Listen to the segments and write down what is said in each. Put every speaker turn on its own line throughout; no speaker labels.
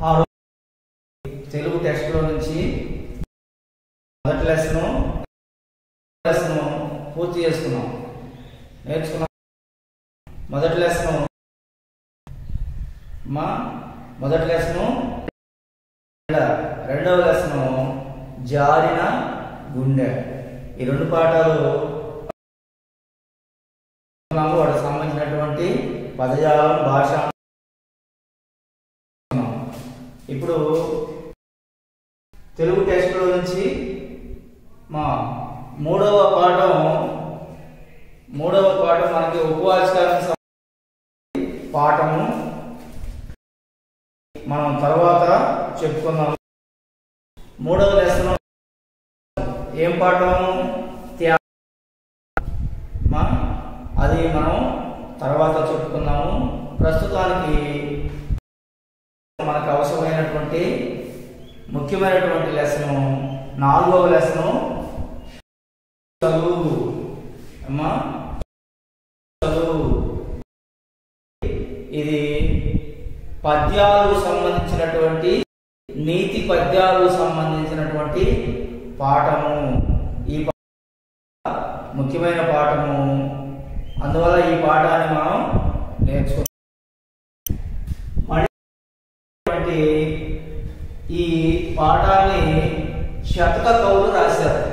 ఆ రోజు తెలుగు టెక్స్ట్లో నుంచి మొదటి లెసను లెసను పూర్తి చేసుకున్నాం నేర్చుకున్నాం మొదటి లెసను మా మొదటి లెసను రెండవ లెసను జారిన గుండె ఈ రెండు పాఠాలు ఉన్నాము. వాటికి సంబంధించినటువంటి పదజాలం భాష ఇప్పుడు తెలుగు టెస్ట్లో నుంచి మా మూడవ పాఠం మూడవ పాఠం మనకి ఉపవాచకానికి సంబంధించి పాఠము మనం తర్వాత చెప్పుకుందాం మూడవ లెసన్ ఏం పాఠం త్యాగం మా అది మనం తర్వాత చెప్పుకుందాము ప్రస్తుతానికి మనకు అవసరమైనటువంటి ముఖ్యమైనటువంటి లెసను నాలుగవ లెసను చదువు అమ్మా చదువు ఇది పద్యాలకు సంబంధించినటువంటి నీతి పద్యాలకు సంబంధించినటువంటి పాఠము ఈ పా- ముఖ్యమైన పాఠము అందువల్ల ఈ పాఠాన్ని మనం నేర్చుకో మళ్ళీ ఈ పాఠాన్ని శతక కవులు రాశారు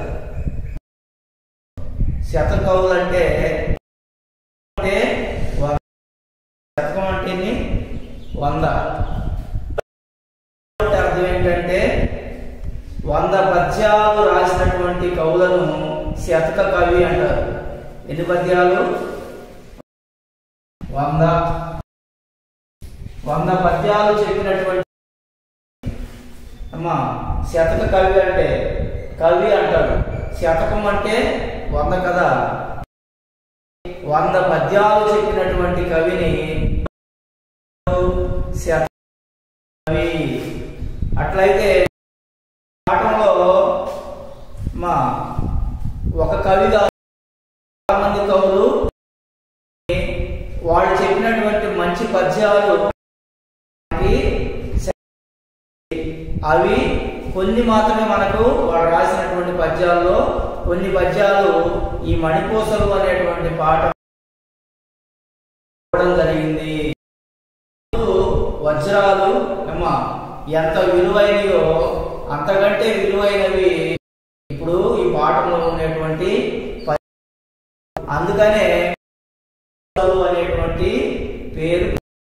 శత కవులు అంటే అంటే వ- శతకం అంటే వంద అంటే అర్థం ఏంటంటే వంద పద్యాలు రాసినటువంటి కవులను శతక కవి అంటారు ఎన్ని పద్యాలు వంద వంద పద్యాలు చెప్పినటువంటి అమ్మా శతక కవి అంటే కవి అంటాడు శతకం అంటే వంద కదా వంద పద్యాలు చెప్పినటువంటి కవిని శత కవి అట్లయితే పాఠంలో మా ఒక కవి కాదు, చాలా మంది కవులు వాళ్ళు చెప్పినటువంటి మంచి పద్యాలు మనకి అవి కొన్ని మాత్రమే మనకు వాళ్ళు రాసినటువంటి పద్యాల్లో కొన్ని పద్యాలు ఈ మణిపూసలు అనేటువంటి పాట ఇవ్వడం జరిగింది వజ్రాలు అమ్మా ఎంత విలువైనయో అంతకంటే విలువైనవి ఇప్పుడు ఈ పాఠంలో ఉండేటువంటి ప- అందుకనే వజ్రాలు అనేటువంటి పేరు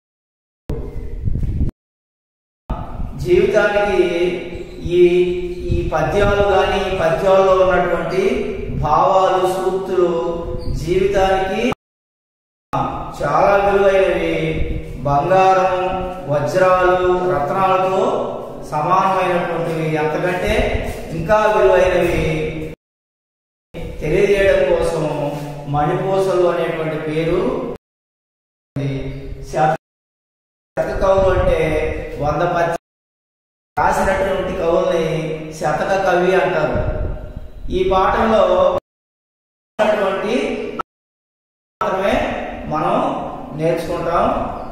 జీవితానికి ఈ ఈ పద్యాలు కానీ ఈ పద్యాల్లో ఉన్నటువంటి భావాలు సూక్తులు జీవితానికి చాలా విలువైనవి బంగారం వజ్రాలు రత్నాలతో సమానమైనటువంటివి అంతకంటే ఇంకా విలువైనవి తెలియజేయడం కోసం మణిపూసలు అనేటువంటి పేరు ఉంది. శత శతక కవులు అంటే వంద పద్య రాసినటువంటి కవుల్ని శతక కవి అంటారు ఈ పాఠంలో ఉన్నటువంటి మాత్రమే మనం నేర్చుకుంటాం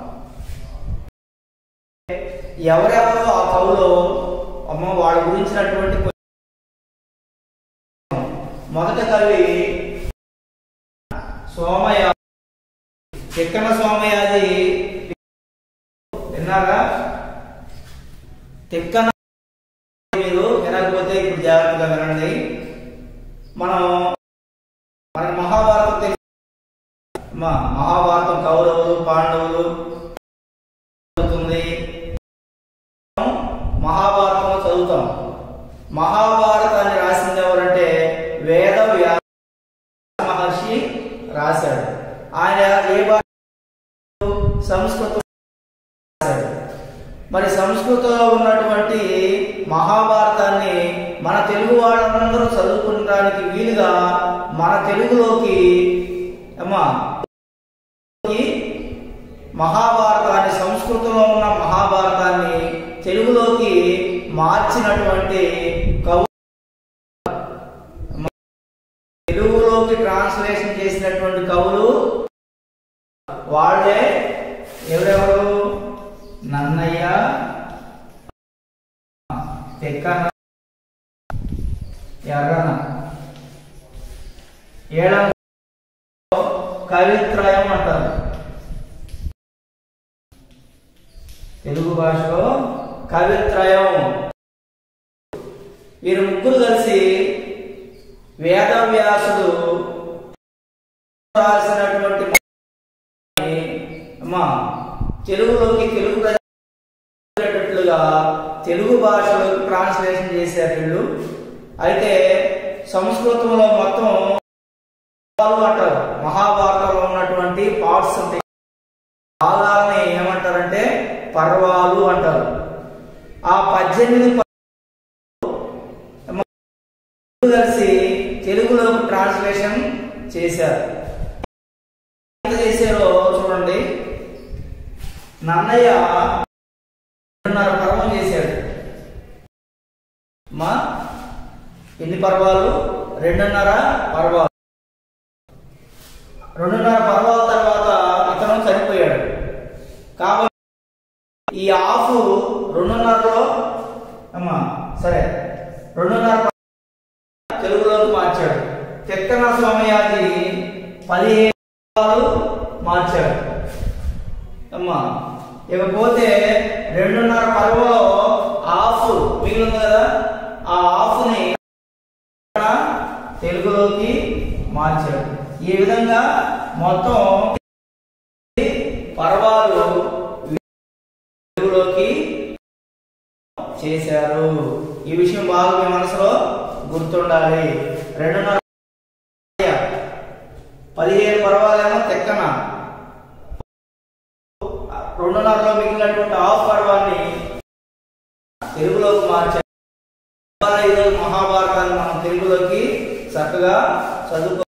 ఎవరెవరో ఆ కవులు అమ్మ వాళ్ళ గురించినటువంటి కొన్ని- మొదటి కవి సోమయ చిక్కన సోమయాజి విన్నారా తిక్కన మీరు వినకపోతే ఇప్పుడు జాగ్రత్తగా వినండి మనం మనకి మహాభారతం తెలుసు మా మహాభారతం కౌరవులు పాండవులు చదువుతుంది మహాభారతం చదువుతాం మహాభారతాన్ని రాసింది ఎవరంటే వేద వ్యాస మహర్షి రాశాడు ఆయన ఏ భాష సంస్కృతం రాశాడు మరి సంస్కృతంలో ఉన్నటువంటి మహాభారతాన్ని మన తెలుగు వాళ్ళందరూ చదువుకోవడానికి వీలుగా మన తెలుగులోకి అమ్మా ఈ మహాభారతాన్ని సంస్కృతంలో ఉన్న మహాభారతాన్ని తెలుగులోకి మార్చినటువంటి కవు తెలుగులోకి ట్రాన్స్లేషన్ చేసినటువంటి కవులు వాళ్ళే ఎవరెవరు నన్నయ్య ప్రకటన ఏడవ కవిత్రయం అంటారు తెలుగు భాషలో కవిత్రయం వీరు ముగ్గురు కలిసి వేదవ్యాసుడు రాసినటువంటి అమ్మా తెలుగులోకి తెలుగు ప్రజలుగా తెలుగు భాషలోకి ట్రాన్స్లేషన్ చేశారు వీళ్ళు అయితే సంస్కృతంలో మొత్తం పర్వాలు అంటారు మహాభారతంలో ఉన్నటువంటి పార్ట్స్ ఉంటాయి భాగాలని ఏమంటారంటే పర్వాలు అంటారు ఆ పద్దెనిమిది పర్వాలు కలిసి తెలుగులోకి ట్రాన్స్లేషన్ చేశారు ఎంత చేశారో చూడండి నన్నయ్య రెండున్నర పర్వం చేశాడు మా ఎన్ని పర్వాలు రెండున్నర పర్వాలు రెండున్నర పర్వాల తర్వాత అతను చనిపోయాడు కాబట్టి ఈ ఆఫ్ రెండున్నరలో అమ్మా సరే రెండున్నర పర్వాలు తెలుగులోకి మార్చాడు తెక్కన స్వామియాజి పదిహేను పర్వాలు మార్చాడు అమ్మా ఇకపోతే రెండున్నర పర్వలో ఆఫ్ మిగిలింది కదా ఆ ఆఫ్ని తెలుగులోకి మార్చాడు ఈ విధంగా మొత్తం పర్వాలు తెలుగులోకి చేశారు ఈ విషయం బాగా మీ మనసులో గుర్తుండాలి రెండున్నర పదిహేను పర్వాలేమో తెక్కన రెండున్నరలో మిగిలినటువంటి హాఫ్ పర్వాన్ని తెలుగులోకి మార్చారు ఈరోజు మహాభారతాన్ని మనం తెలుగులోకి చక్కగా చదువుకో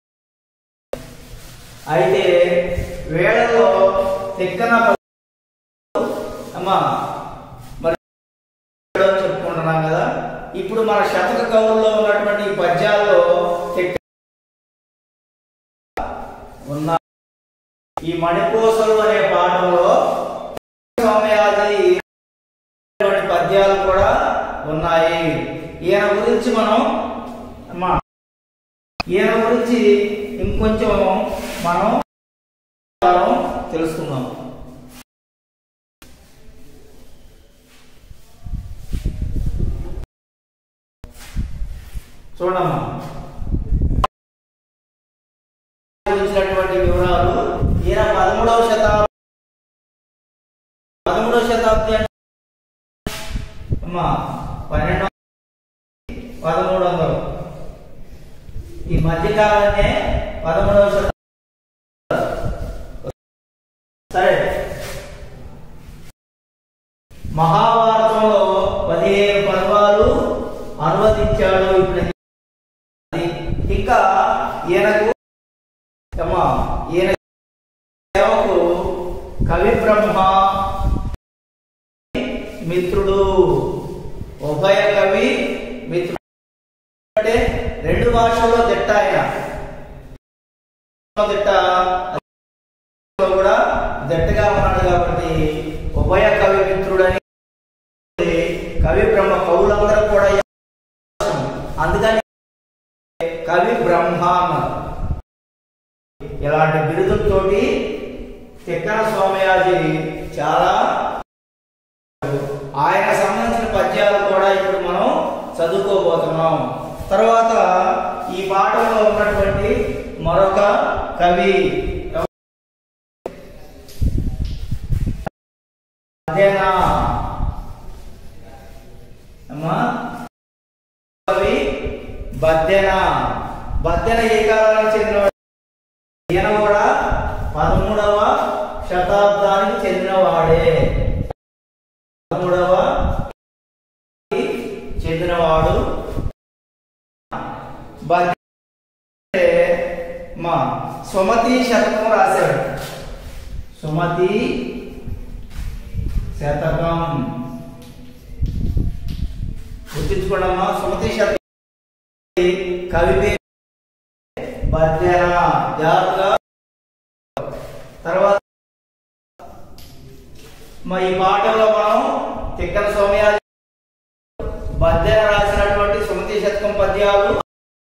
అయితే వేళలో తెక్కన అమ్మా మరి చెప్పుకుంటున్నాం కదా ఇప్పుడు మన శతక కవుల్లో ఉన్నటువంటి ఈ పద్యాల్లో తెక్క ఉన్న ఈ మణిపూసలు అనే పాఠంలో స్వామియాది పద్యాలు కూడా ఉన్నాయి ఈయన గురించి మనం అమ్మా ఈయన గురించి ఇంకొంచెం మనం తెలుసుకుందాం చూడమ్మా గురించినటువంటి వివరాలు ఈయన పదమూడవ శతాబ్దం పదమూడవ శతాబ్ది అంటే అమ్మా పన్నెండు పదమూడు వందలు ఈ మధ్యకాలనే పదమూడవ శతాబ్దం సరే మహాభారతంలో పదిహేను పర్వాలు అనువదించాడు ఇప్పుడు ఇంకా ఈయనకు అమ్మా ఈయన సేవకు కవి బ్రహ్మ మిత్రుడు ఉభయ కవి మిత్రుడు అంటే రెండు భాషల్లో దిట్ట ఆయన దిట్ట కూడా దిట్టగా ఉన్నాడు కాబట్టి ఉభయ కవి మిత్రుడని కవి బ్రహ్మ కవులందరూ కూడా అందుకని కవి బ్రహ్మ అన్నారు ఇలాంటి బిరుదులతోటి తిక్కన సోమయాజి చాలా ఆయన సంబంధించిన పద్యాలు కూడా ఇప్పుడు మనం చదువుకోబోతున్నాం తర్వాత ఈ పాఠంలో ఉన్నటువంటి మరొక కవి అదేనా అమ్మా కవి బద్దెన బద్దెన ఏ కాలానికి చెందినవాడు ఈయన కూడా పదమూడవ శతాబ్దానికి చెందినవాడే పదమూడవ చెందినవాడు బద్దె మా సుమతి శతకం రాశాడు సుమతి శతకం గుర్తించుకోండమ్మా సుమతి శతకం కవి పేరు బద్దెన జాగ్రత్తగా తర్వాత మా ఈ పాఠంలో మనం తిక్కన సోమయాజి బద్దెన రాసినటువంటి సుమతి శతకం పద్యాలు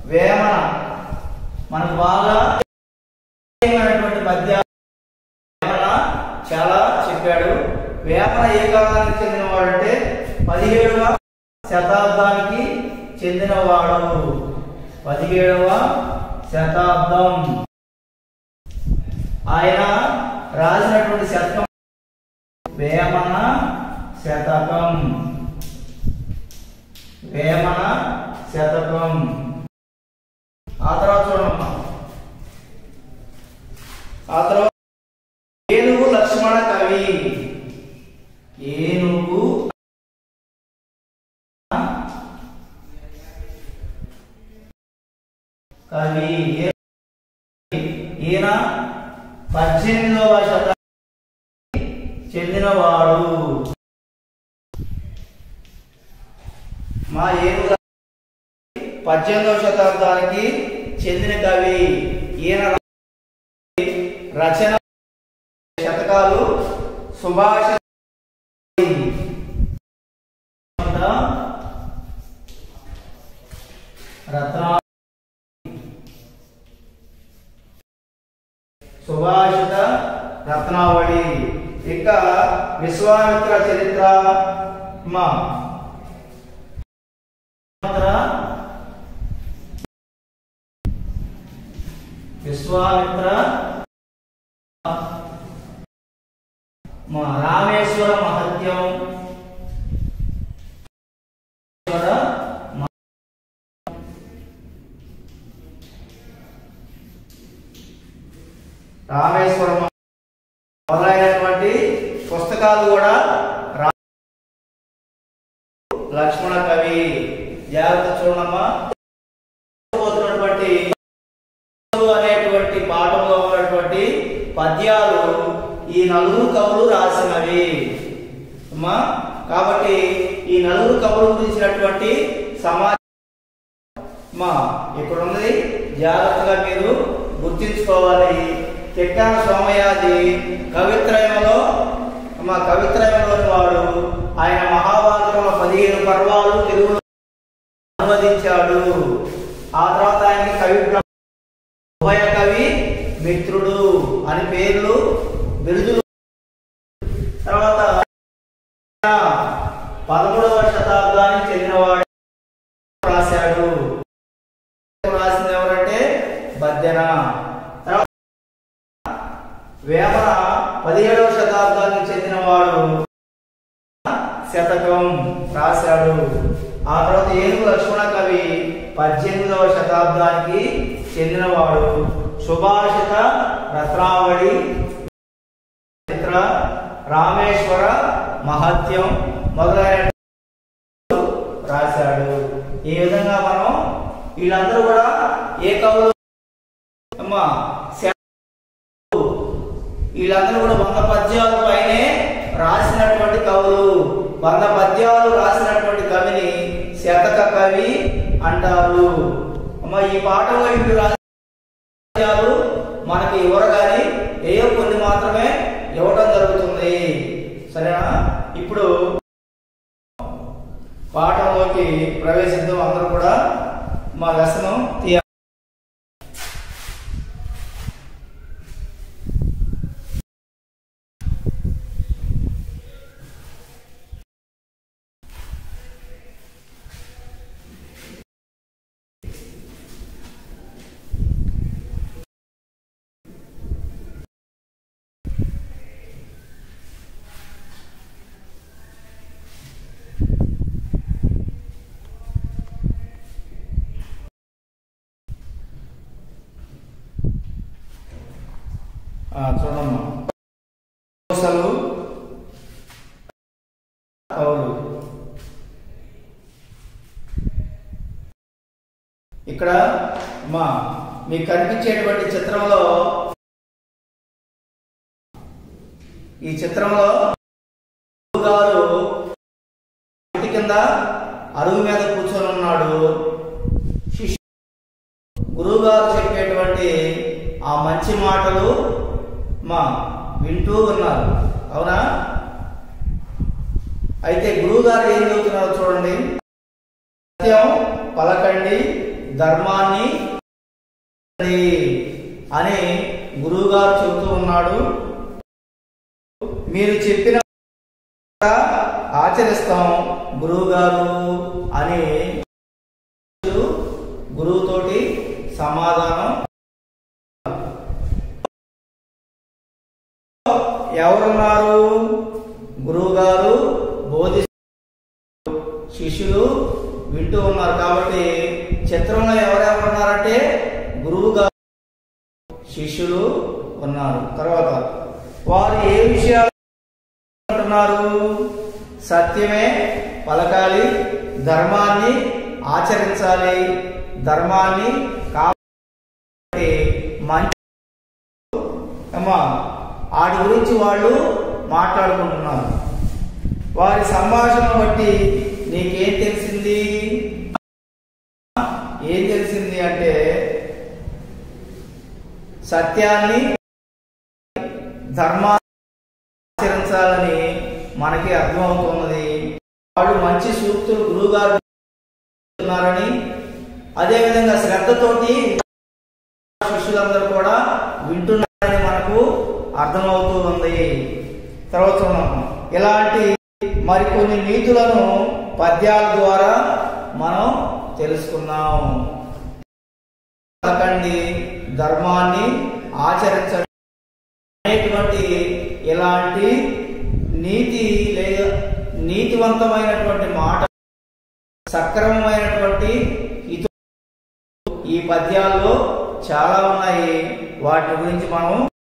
వేమన మనకు బాగా అనేటువంటి పద్యాలు వేమన చాలా చెప్పాడు వేమన ఏ కాలానికి చెందినవాడు అంటే పదిహేడవ శతాబ్దానికి చెందినవాడు పదిహేడవ శతాబ్దం ఆయన రాసినటువంటి శతకం వేమన శతకం వేమన శతకం ఆ తర్వాత చూడమ్మా ఆ తర్వాత ఏనుగు లక్ష్మణ కవి ఏనుగు కవి ఏ- ఈయన పద్దెనిమిదవ శతాబ్దానికి చెందినవాడు మా ఏనుగు పద్దెనిమిదవ శతాబ్దానికి చెందిన కవి ఈయన రచన శతకాలు సుభాష రత్న సుభాషిత రత్నావళి ఇంకా విశ్వామిత్ర చరిత్ర మా విశ్వామిత్ర మా రామేశ్వర మహత్యం ఈశ్వర మ- రామేశ్వర మ- మొదలైనటువంటి పుస్తకాలు కూడా రా- లక్ష్మణ కవి జాగ్రత్త చూడమ్మా పోతున్నటువంటి అనేటువంటి పాఠంలో ఉన్నటువంటి పద్యాలు ఈ నలుగురు కవులు రాసినవి అమ్మా కాబట్టి ఈ నలుగురు కవులు గురించినటువంటి సమాజం మా ఇక్కడ ఉన్నది జాగ్రత్తగా మీరు గుర్తించుకోవాలి తెక్కాన సోమయాజి కవిత్రయంలో మా కవిత్రయంలోని వాడు ఆయన మహాభారతంలో పదిహేను పర్వాలు తెలుగులో అనువదించాడు ఆ తర్వాత ఆయనకి కవి ప్ర- ఉభయ కవి మిత్రుడు అని పేర్లు బిరుదులు తర్వాత పదమూడవ శతాబ్దానికి చెందినవాడు రాశాడు రాసింది ఎవరంటే బద్దెన తర్వాత వేమన పదిహేడవ శతాబ్దానికి చెందినవాడు శతకం రాశాడు ఆ తర్వాత ఏనుగు లక్ష్మణ కవి పద్దెనిమిదవ శతాబ్దానికి చెందినవాడు సుభాషిత రత్నావళి చరిత్ర రామేశ్వర మహత్యం మొదలైన రాశాడు ఈ విధంగా మనం వీళ్ళందరూ కూడా ఏ కవులు అమ్మా శ- వీళ్ళందరూ కూడా వంద పద్యాల పైనే రాసినటువంటి కవులు వంద పద్యాలు రాసినటువంటి కవిని శతక కవి అంటారు అమ్మ ఈ పాటలో ఇప్పుడు రాసిన పద్యాలు మనకి ఇవ్వరు కానీ ఏయో కొన్ని మాత్రమే ఇవ్వడం జరుగుతుంది సరేనా ఇప్పుడు పాఠంలోకి ప్రవేశిద్దాం అందరూ కూడా మా వ్యసనం తీయ ఆ, చూడమ్మా కోసలు కవులు ఇక్కడ మా మీకు కనిపించేటువంటి చిత్రంలో ఈ చిత్రంలో గారు ఇంటి కింద అరుగు మీద కూర్చొని ఉన్నాడు శిష్యు గురువు గారు చెప్పేటువంటి ఆ మంచి మాటలు మా వింటూ ఉన్నారు అవునా అయితే గురువు గారు ఏం చెబుతున్నారో చూడండి సత్యం పలకండి ధర్మాన్ని అని గురువుగారు చెబుతూ ఉన్నాడు మీరు చెప్పిన ఆచరిస్తాం గురువుగారు అని గురువుతోటి సమాధానం ఎవరున్నారు గురువు గారు బోధి శిష్యులు వింటూ ఉన్నారు కాబట్టి చిత్రంలో ఎవరెవరు ఉన్నారంటే గురువు గారు శిష్యులు ఉన్నారు తర్వాత వారు ఏ విషయాలు అంటున్నారు సత్యమే పలకాలి ధర్మాన్ని ఆచరించాలి ధర్మాన్ని కాబట్టి మంచి అమ్మా వాటి గురించి వాళ్ళు మాట్లాడుకుంటున్నారు వారి సంభాషణ బట్టి నీకేం తెలిసింది ఏం తెలిసింది అంటే సత్యాన్ని ధర్మాన్ని ఆచరించాలని మనకి అర్థమవుతున్నది వాళ్ళు మంచి సూక్తులు గురువుగారు ఉన్నారని అదేవిధంగా శ్రద్ధతోటి శిష్యులందరూ కూడా వింటున్నారని మనకు అర్థమవుతూ ఉంది తర్వాత చూద్దాం. ఇలాంటి మరికొన్ని నీతులను పద్యాల ద్వారా మనం తెలుసుకున్నాం పలకండి ధర్మాన్ని ఆచరించండి అనేటువంటి ఇలాంటి నీతి లేదా నీతివంతమైనటువంటి మాట సక్రమమైనటువంటి ఇతు ఈ పద్యాల్లో చాలా ఉన్నాయి వాటి గురించి మనం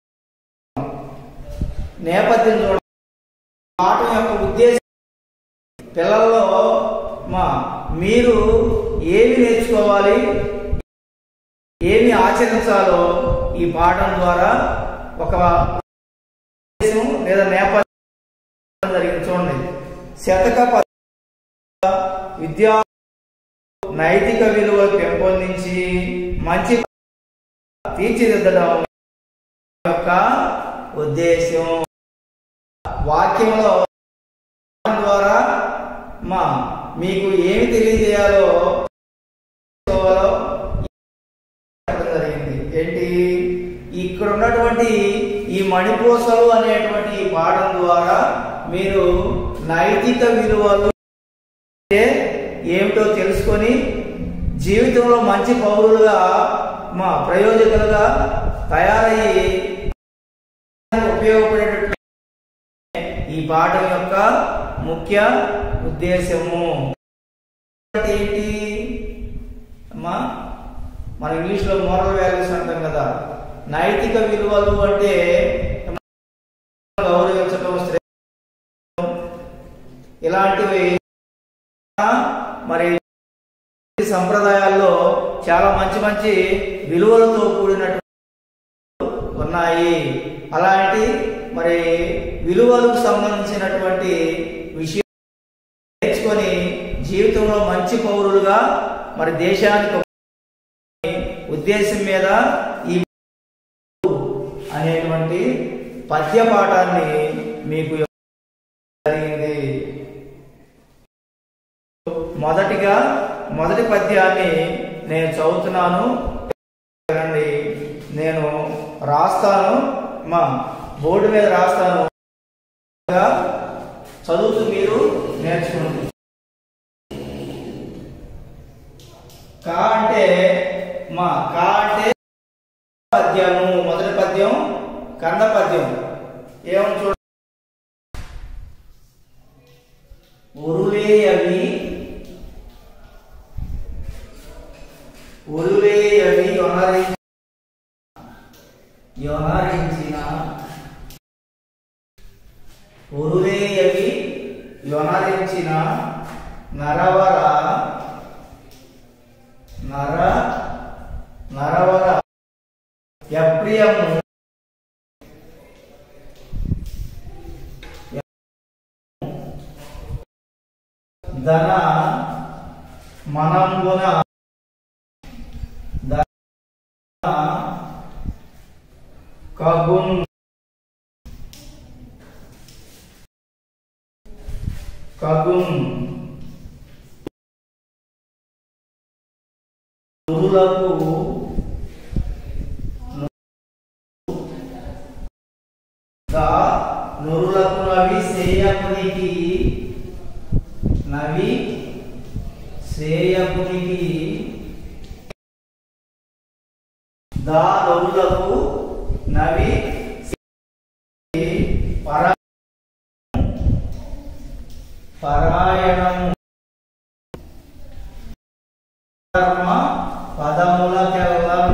నేపథ్యం చూడ మాట యొక్క ఉద్దేశం పిల్లల్లో మా మీరు ఏమి నేర్చుకోవాలి ఏమి ఆచరించాలో ఈ పాఠం ద్వారా ఒక ఉద్దేశం లేదా నేపథ్యం జరిగింది చూడండి శతక పద విద్యా నైతిక విలువలు పెంపొందించి మంచి తీర్చిదిద్దడం యొక్క ఉద్దేశం వాక్యంలో ద్వారా మా మీకు ఏమి తెలియజేయాలో చేసుకోవాలో చెప్పడం జరిగింది ఏంటి ఇక్కడ ఉన్నటువంటి ఈ మణిపూసలు అనేటువంటి ఈ పాఠం ద్వారా మీరు నైతిక విలువలు అంటే ఏమిటో తెలుసుకొని జీవితంలో మంచి పౌరులుగా మా ప్రయోజకులుగా తయారయ్యి ఉపయోగపడేటట్టు ఈ పాఠం యొక్క ముఖ్య ఉద్దేశము అంటే ఏంటి అమ్మా మన ఇంగ్లీష్లో మోరల్ వాల్యూస్ అంటాం కదా నైతిక విలువలు అంటే గౌరవించడం శ్రే ఇలాంటివి మరి సంప్రదాయాల్లో చాలా మంచి మంచి విలువలతో కూడినటువంటి ఉన్నాయి అలాంటి మరి విలువలకు సంబంధించినటువంటి విషయం నేర్చుకొని జీవితంలో మంచి పౌరులుగా మరి దేశానికి ఉద్దేశం మీద ఈ అనేటువంటి పద్య పాఠాన్ని మీకు జరిగింది మొదటిగా మొదటి పద్యాన్ని నేను చదువుతున్నాను వినండి. నేను రాస్తాను మా బోర్డు మీద రాస్తాను చదువుతూ మీరు నేర్చుకోండి కా అంటే మా కా అంటే పద్యము మొదటి పద్యం కంద పద్యం ఏమని చూడ ఉరులే అవి ఉరులే అవి యొనరించి యొనరించిన ఉరులే అవి యొనరించిన నరవర నర నరవర యప్రియము ధన మనంబున ధన కగున్ కగున్ నురులకు గా నురులకు నవి సేయకునికి నవి సేయకునికి దా నురులకు నవి పర పరాయణము ధర్మ పదములకెల్లం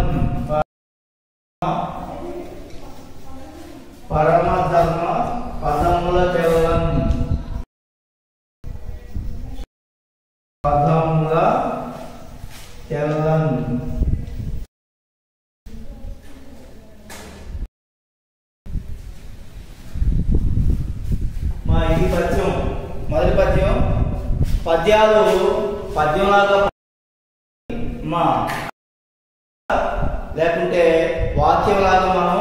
పరమ ధర్మ పదములకెల్లం పదముల కెల్లం మా ఇది పద్యం మొదటి పద్యం పద్యాలు పద్యంలాగా మా లేకుంటే వాక్యంలాగా మనం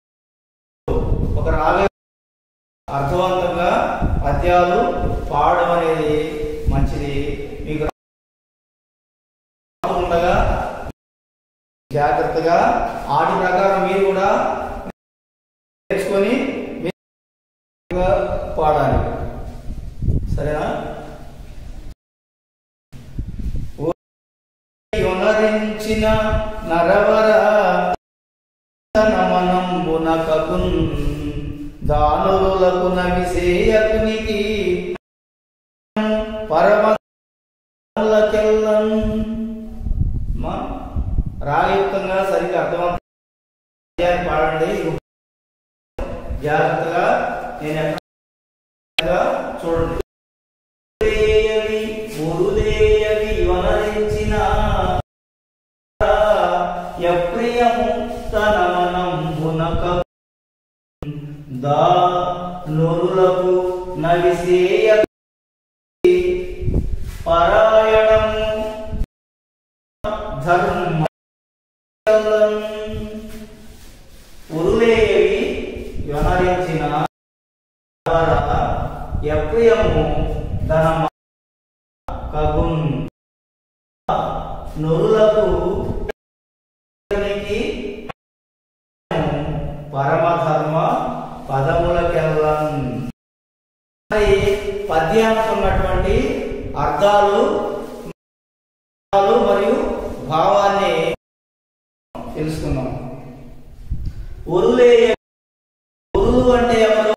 ఒక రాగ అర్థవంతంగా పద్యాలు పాడడం అనేది మంచిది మీకు ఉండగా జాగ్రత్తగా ఆటి ప్రకారం మీరు కూడా నేర్చుకొని మీరు పాడాలి సరేనా యొనరించిన నరవర నమనంబున కకున్ దానులకు నవిసేయకునికి పరమకెల్లం మా రాయుక్తంగా సరిగ్గా అర్థవంతంగా పాడండి జాగ్రత్తగా నేను ఎక్కడ చూడండి ఉరులేయవి ఉరులేయవి వనరించిన యప్రియము తన మనంబునక దా నొరులకు నవిసేయ పరాయణము ధర్మ ఉరులేయవి వ్యవహరించిన ఎప్రియము ధనమ కగున్ నొరులకు పరమధర్మ పదములకెల్లం మరి పద్యానికి ఉన్నటువంటి అర్థాలు అర్థాలు మరియు భావాన్ని తెలుసుకుందాం ఉరులేయ ఉరులు అంటే ఎవరు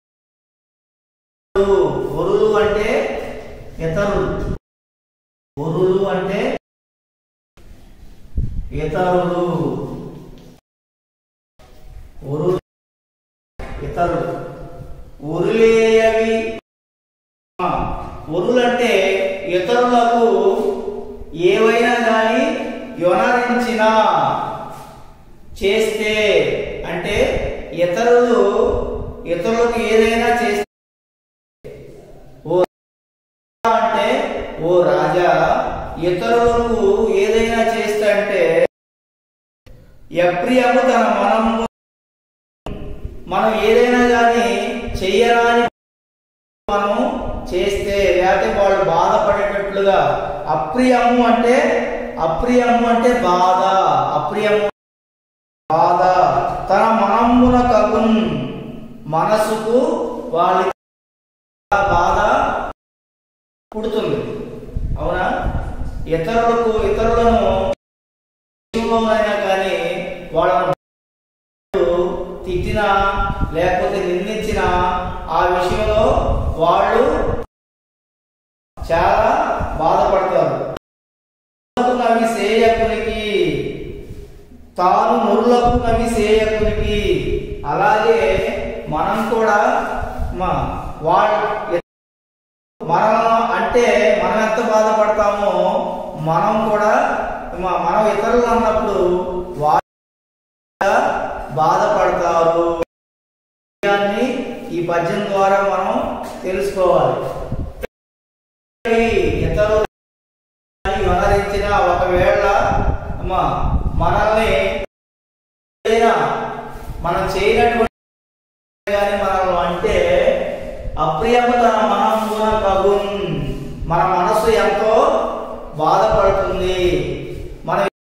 ఉరులు అంటే ఇతరులు ఉరులు అంటే ఇతరులు ఉరు ఇతరులు ఉరులేయవి ఆ, ఉరులంటే ఇతరులకు ఏవైనా కానీ యొనరించిన చేస్తే అంటే ఇతరులు ఇతరులకు ఏదైనా చేస్తే ఓ అంటే ఓ రాజా ఇతరులకు ఏదైనా చేస్తే అంటే ఎప్రియము తన మనము మనం ఏదైనా కానీ చెయ్యరాని మనం చేస్తే లేకపోతే వాళ్ళు బాధపడేటట్లుగా అప్రియము అంటే అప్రియము అంటే బాధ అప్రియము బాధ తన మనమున కగున్ మనసుకు వాళ్ళ బాధ పుడుతుంది అవునా ఇతరులకు ఇతరులను విషయంలోనైనా కానీ వాళ్ళను తిట్టినా లేకపోతే నిందించిన ఆ విషయంలో వాళ్ళు చాలా బాధపడతారు నవి సేయకునికి తాను నురులకు నవి సేయకునికి అలాగే మనం కూడా మా వాళ్ళ మనం అంటే మనం ఎంత బాధపడతామో మనం కూడా మ- మనం ఇతరులు అన్నప్పుడు వాళ్ళు కూడా బాధపడతారు విషయాన్ని ఈ పద్యం ద్వారా మనం తెలుసుకోవాలి ఇతరులు వ్యవహరించిన ఒకవేళ అమ్మా మనల్ని ఏదైనా మనం చేయనటువంటి కానీ మనల్ని అంటే అప్రియము తన మనస్సున కగున్ మన మనస్సు ఎంతో బాధపడుతుంది మనం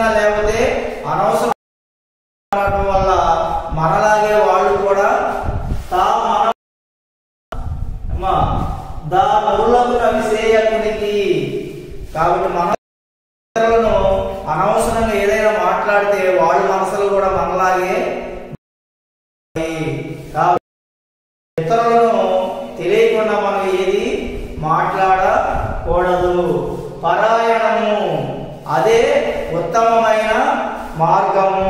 అయినా లేకపోతే అనవసరం మాట్లాడటం వల్ల మనలాగే వాళ్ళు కూడా తా మన అమ్మా, దా నరులకు విసేయకునికి కాబట్టి మన ఇతరులను అనవసరంగా ఏదైనా మాట్లాడితే వాళ్ళ మనసులు కూడా మనలాగే కాబట్టి ఇతరులను తెలియకుండా మనం ఏది మాట్లాడకూడదు పరాయణము అదే ఉత్తమమైన మార్గము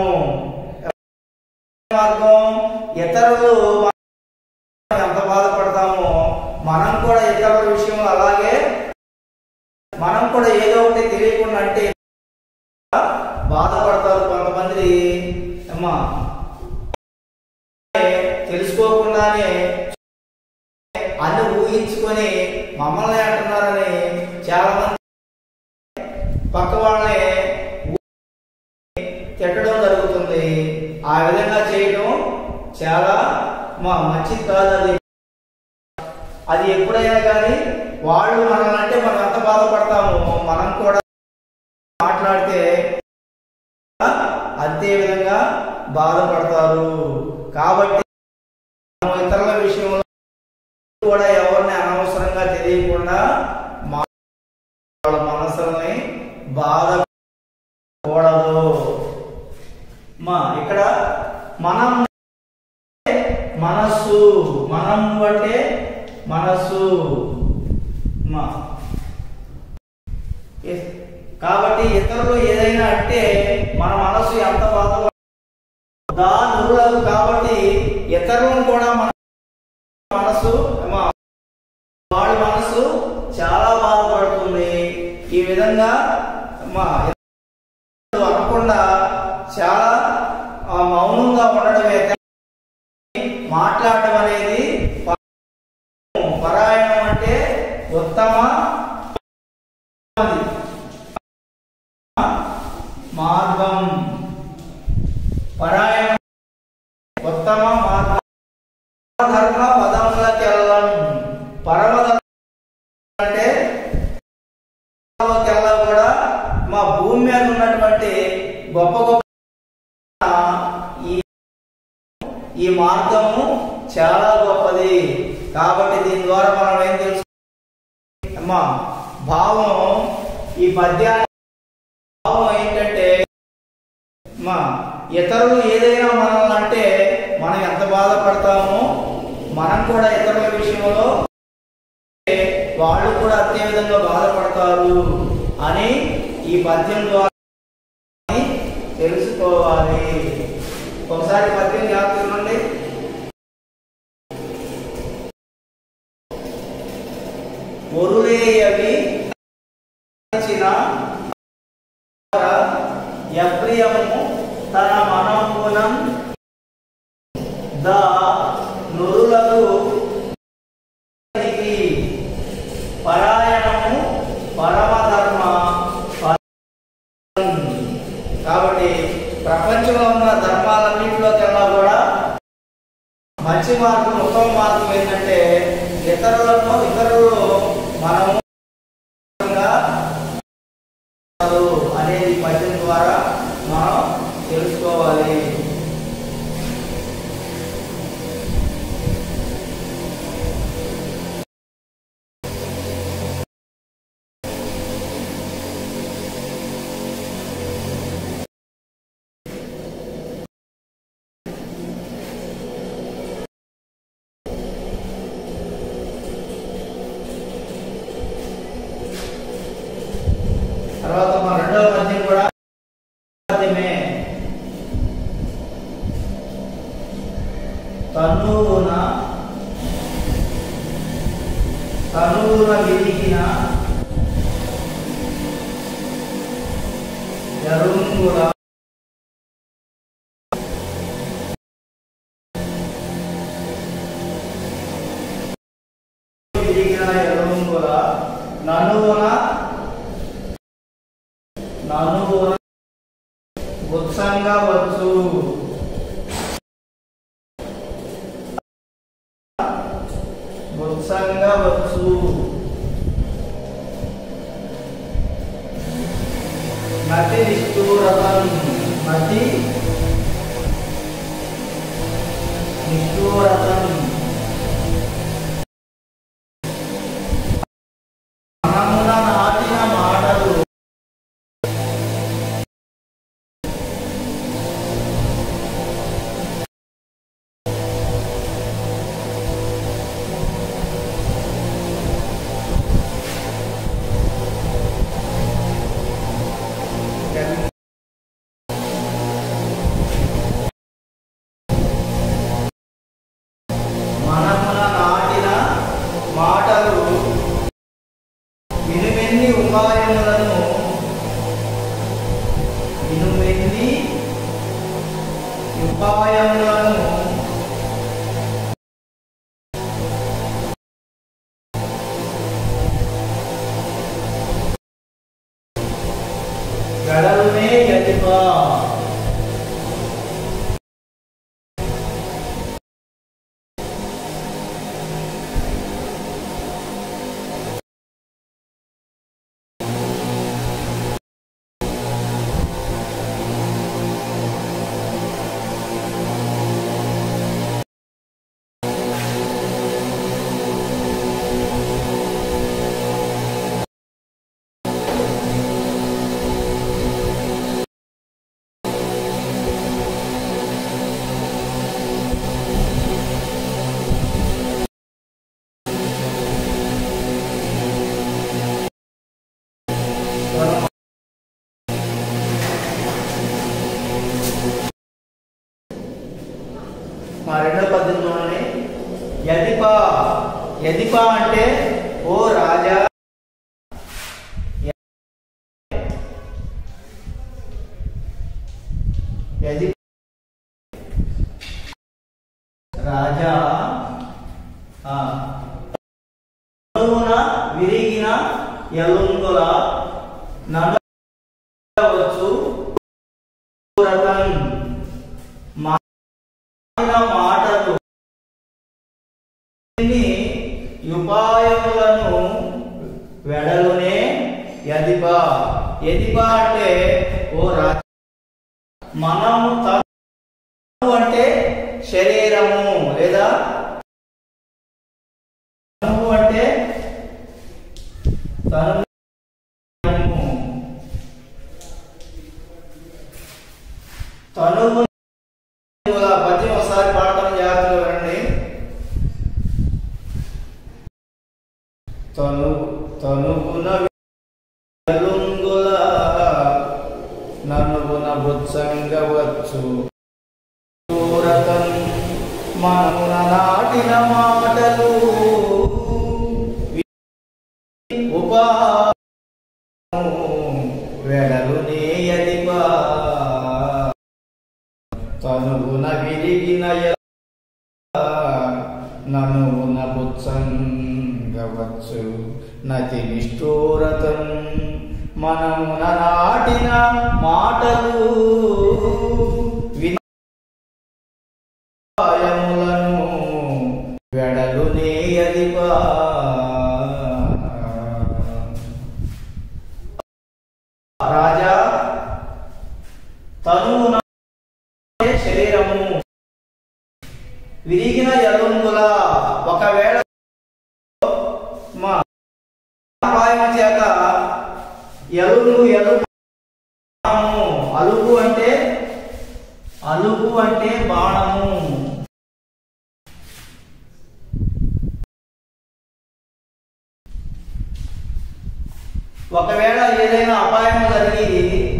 మార్గం ఇతరులు మనం ఎంత బాధపడతామో మనం కూడా ఇతరుల విషయంలో అలాగే మనం కూడా ఏదో ఒకటి తెలియకుండా అంటే బాధపడతారు కొంతమంది అమ్మా తెలుసుకోకుండానే అన్ని ఊహించుకొని మమ్మల్ని అంటున్నారని చాలా మంది పక్క వాళ్ళని తిట్టడం జరుగుతుంది ఆ విధంగా చేయడం చాలా మా మంచిది కాదు అది అది ఎప్పుడైనా కానీ వాళ్ళు మనల్ని అంటే మనం ఎంత బాధపడతామో మనం కూడా మాట్లాడితే అంతే విధంగా బాధపడతారు కాబట్టి మనం ఇతరుల విషయంలో కూడా ఎవరిని అనవసరంగా తెలియకుండా మా వాళ్ళ మనసుల్ని బాధకూడదు మా ఇక్కడ మనం మనస్సు మనం అంటే మనస్సు మా ఎస్. కాబట్టి ఇతరులు ఏదైనా అంటే మన మనస్సు ఎంత బాధ దానులకు కాబట్టి ఇతరులను కూడా మన మనసు మా వాళ్ళ మనసు చాలా బాధపడుతుంది ఈ విధంగా మా ఇతరులు అనకుండా చాలా ఆ, మౌనంగా ఉండడమే కానీ మాట్లాడటం అనేది ప- పరాయణం అంటే ఉత్తమ మార్గం పరాయణం ఉత్తమ మార్గం ధర్మ పదములకెళ్ళం పరమ ధర్మం అంటే కెల్లా కూడా మా భూమి మీద ఉన్నటువంటి గొప్ప గొప్ప ఈ ఈ మార్గము చాలా గొప్పది కాబట్టి దీని ద్వారా మనం ఏం తెలుసు అమ్మా భావం ఈ పద్యాన్ని భావం ఏంటంటే మా ఇతరులు ఏదైనా మనల్ని అంటే మనం ఎంత బాధపడతామో మనం కూడా ఇతరుల విషయంలో వాళ్ళు కూడా అదే విధంగా బాధపడతారు అని ఈ పద్యం ద్వారా తెలుసుకోవాలి ఒకసారి పద్యం జాగ్రత్తలుండి ఒరులేయవి ఇచ్చిన యప్రియము తన మనమునం ద నురులకు ఇది పరాయణము పరమధర్మ పరం. కాబట్టి ప్రపంచంలో ఉన్న ధర్మాలన్నింటిలోకెల్లా కూడా మంచి మార్గం ఉత్తమ మార్గం ఏంటంటే ఇతరులను ఇతరులు మనము అనేది ఈ పద్యం ద్వారా మనం తెలుసుకోవాలి తర్వాత మన రెండవ పద్యం కూడా పద్యమే తనువున తనువున విరిగిన ఎరుంగుల విరిగిన ఎరుంగుల ననువున ననువున ఉత్సంగా వచ్చు ఉత్సంగా వచ్చు నటి నిష్ఠూర నిష్ఠూరతం మతి నిష్ఠూరతం మనమున నాటిన మాటలు మనమున నాటిన మాటలు వినుమెన్ని ఉపాయములను వినుమెన్ని ఉపాయములను గడలునే యతిపా మా రెండో పద్ధతిలోనే యదిప యదిప అంటే ఓ రాజా యది రాజా ఆ, నడుమున విరిగిన ఎలుంగుల నడవచ్చు రతన్ మాటిన మాటలు ఎన్ని ఉపాయములను వెడలునే యదిప యదిప అంటే ఓ రాజ మనము తను అంటే శరీరము లేదా తనువు అంటే తను తనువు పద్యం ఒకసారి పాడతాను జాగ్రత్తగా వినండి తను తనుగున వెలుంగుల ననుగున బుత్సంగవచ్చు చూరతం మనమున నాటిన మాటలు ఉపా వెడలు నేయదిపా తనుగున విరిగిన ననుగున బుత్సంగవచ్చు నతి నిష్ఠూరతం మనమున నాటిన మాటలు వినాయములను వెడలు నేయదిపా రాజా తనువున శరీరము విరిగిన ఎలుంగుల ఒకవేళ మా అపాయం చేత ఎలుగు ఎలుగు బాణము అలుగు అంటే అలుగు అంటే బాణము ఒకవేళ ఏదైనా అపాయం జరిగి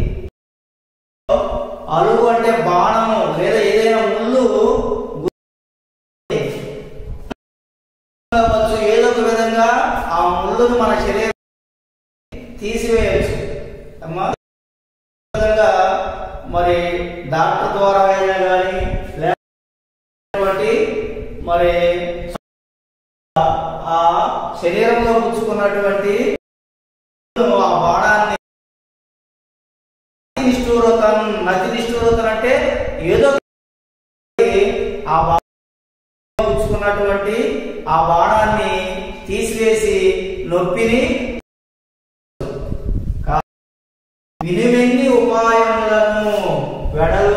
అలుగు అంటే బాణము లేదా ఏదైనా ముళ్ళు వచ్చు ఏదో ఒక విధంగా ఆ ముళ్ళును మన శరీరం తీసివేయచ్చు అమ్మా ఈ విధంగా మరి డాక్టర్ ద్వారా అయినా కానీ లేకపోతే మరి ఆ శరీరంలో పుచ్చుకున్నటువంటి ఆ బాణాన్ని నిష్ఠూరతం నతి నిష్ఠూరతం అంటే ఏదో ఆ బా- పుచ్చుకున్నటువంటి ఆ బాణాన్ని తీసివేసి నొప్పిని కా- వినివెన్ని ఉపాయములను వెడలు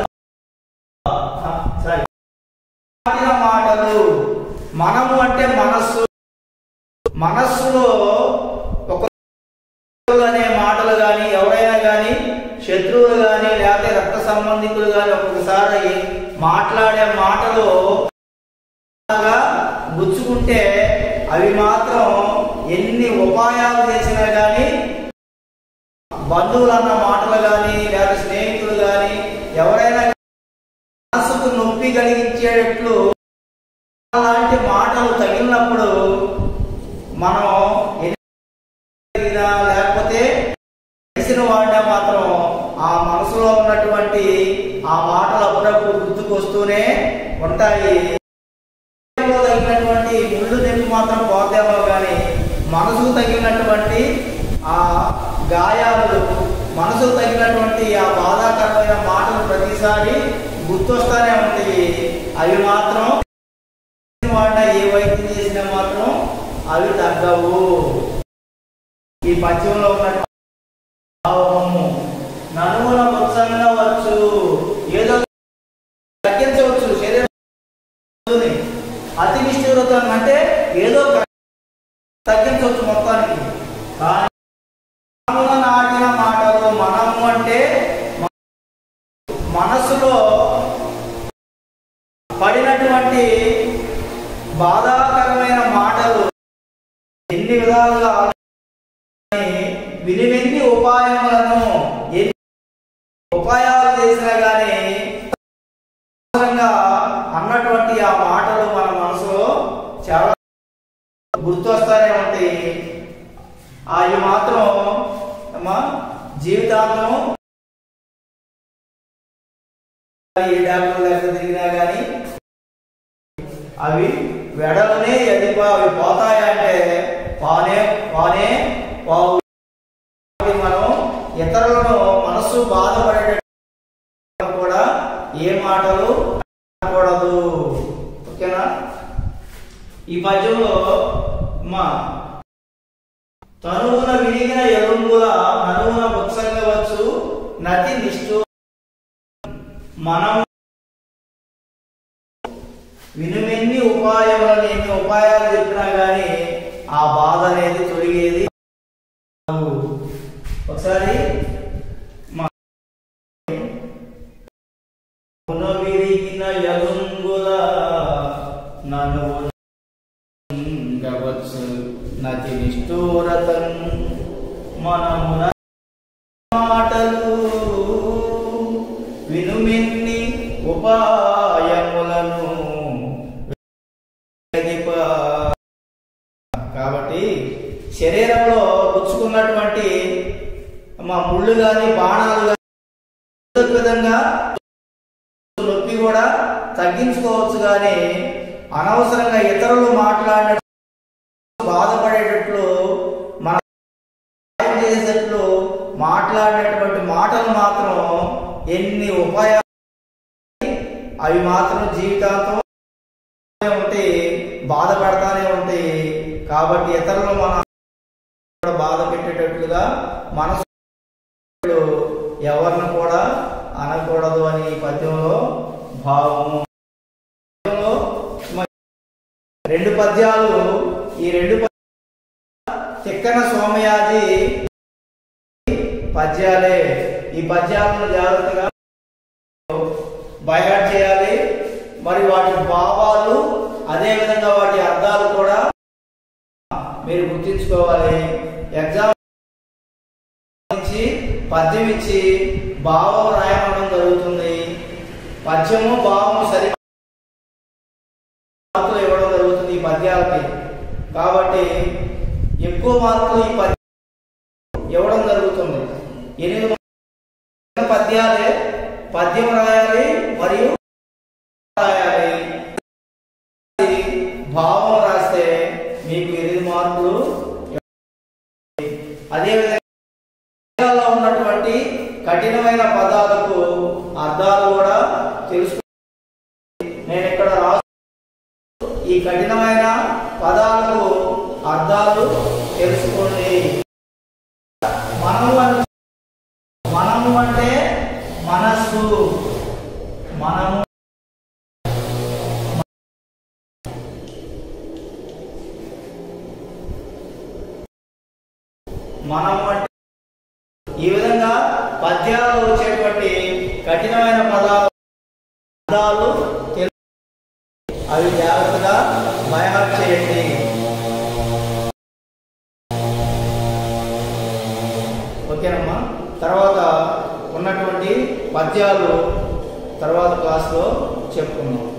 సారీ మాటిన మాటలు మనము అంటే మనస్సు మనస్సులో ఒక శత్రువులు అనే మాటలు కానీ ఎవరైనా కానీ శత్రువులు కానీ లేకపోతే రక్త సంబంధికులు కానీ ఒక్కొక్కసారి మాట్లాడే మాటలు బాగా గుచ్చుకుంటే అవి మాత్రం ఎన్ని ఉపాయాలు చేసినా కానీ బంధువులు అన్న మాటలు కానీ లేదా స్నేహితులు కానీ ఎవరైనా మనసుకు నొప్పి కలిగించేటట్లు అలాంటి మాటలు తగిలినప్పుడు మనం ఎన్ని జరిగినా లేకపోతే తెలిసిన వాడినా మాత్రం ఆ మనసులో ఉన్నటువంటి ఆ మాటలు అప్పుడప్పుడు గుర్తుకొస్తూనే ఉంటాయి హృదయంలో తగిలినటువంటి ముళ్ళు తెప్పి మాత్రం పోతేమో కానీ మనసుకు తగిలినటువంటి ఆ గాయాలు మనసుకు తగిలినటువంటి ఆ బాధాకరమైన మాటలు ప్రతిసారి గుర్తొస్తానే ఉంటాయి అవి మాత్రం వాడినా ఏ వైద్యం చేసినా మాత్రం అవి తగ్గవు ఈ పద్యంలో ఉన్నటువంటి భావము ననుమున ఉత్సంగా వచ్చు ఏదో తగ్గించవచ్చు శరీరం ఉంటుంది. అతి నిష్ఠూరత అంటే ఏదో తగ్గించవచ్చు మొత్తానికి కానీ మనమున నాటిన మాటలు మనము అంటే మ- మనసులో పడినటువంటి బాధాకరమైన మాటలు ఎన్ని విధాలుగా వినివెన్ని ఉపాయములను ఎన్ని ఉపాయాలు చేసినా కానీ అనవసరంగా అన్నటువంటి ఆ మాటలు మన మనసులో చాలా గుర్తొస్తానే ఉంటాయి అవి మాత్రం అమ్మా జీవితాంతం ఏ డాక్టర్ దగ్గర తిరిగినా కానీ అవి వెడలనే ఎదిపా అవి పోతాయంటే పానే పానే పావు కాబట్టి మనం ఇతరులను మనస్సు బాధపడేట కూడా ఏ మాటలు అనకూడదు ఓకేనా ఈ పద్యంలో మా తనువున విరిగిన ఎలుంగుల ననువున ఉత్సంగవచ్చు నతి నిష్ఠు మనం వినుమెన్ని ఉపాయములను ఎన్ని ఉపాయాలు చెప్పినా గానీ ఆ బాధ అనేది తొలగేది కాదు. ఒకసారి మా తనువున విరిగిన ఎలుంగుల ననువున గవచ్చు నతి నిష్ఠూరతం మనమున మాటలు వినుమిన్ని ఉపాయములను వెలిగింప. కాబట్టి శరీరంలో గుచ్చుకున్నటువంటి మా ముళ్ళు కానీ బాణాలు కానీ ఏదో ఒక విధంగా నొప్పి కూడా తగ్గించుకోవచ్చు కానీ అనవసరంగా ఇతరులు మాట్లాడిన బాధపడేటట్లు మన సాయం చేసేటట్లు మాట్లాడినటువంటి మాటలు మాత్రం ఎన్ని ఉపాయాలు అవి మాత్రం జీవితాంతం ఉంటాయి బాధ పెడతానే ఉంటాయి కాబట్టి ఇతరులు మన కూడా బాధ పెట్టేటట్లుగా మనసు ఎవరిని కూడా అనకూడదు అని ఈ పద్యంలో భావము పద్యంలో మ- రెండు పద్యాలు ఈ రెండు పద్యాలు తిక్కన సోమయాజి పద్యాలే ఈ పద్యాలను జాగ్రత్తగా బయట చేయాలి మరి వాటి భావాలు అదే విధంగా వాటి అర్థాలు కూడా మీరు గుర్తించుకోవాలి ఎగ్జామ్ ఇచ్చి పద్యం ఇచ్చి భావం రాయమనడం జరుగుతుంది పద్యము భావము సరి మార్కులు ఇవ్వడం జరుగుతుంది ఈ పద్యాలకి కాబట్టి ఎక్కువ మార్కులు ఈ పద్యం ఇవ్వడం జరుగుతుంది ఎనిమిది పద్యాలే పద్యం రాయాలి మరియు రాయాలి భావం రాస్తే మీకు ఎనిమిది మార్కులు అదేవిధంగా ఉన్నటువంటి కఠినమైన పదాలకు అర్థాలు కూడా తెలుసు నేను ఇక్కడ రాసు ఈ కఠినమైన పదాలకు అర్థాలు తెలుసుకోండి మనము అంటే మనము అంటే మనస్సు మనము మనము అంటే ఈ విధంగా పద్యాల్లో వచ్చేటువంటి కఠినమైన పదాలు పదాలు తెలు- అవి జాగ్రత్తగా బయహాట్ చేయండి ఓకేనమ్మా తర్వాత ఉన్నటువంటి పద్యాలు తర్వాత క్లాస్లో చెప్పుకుందాం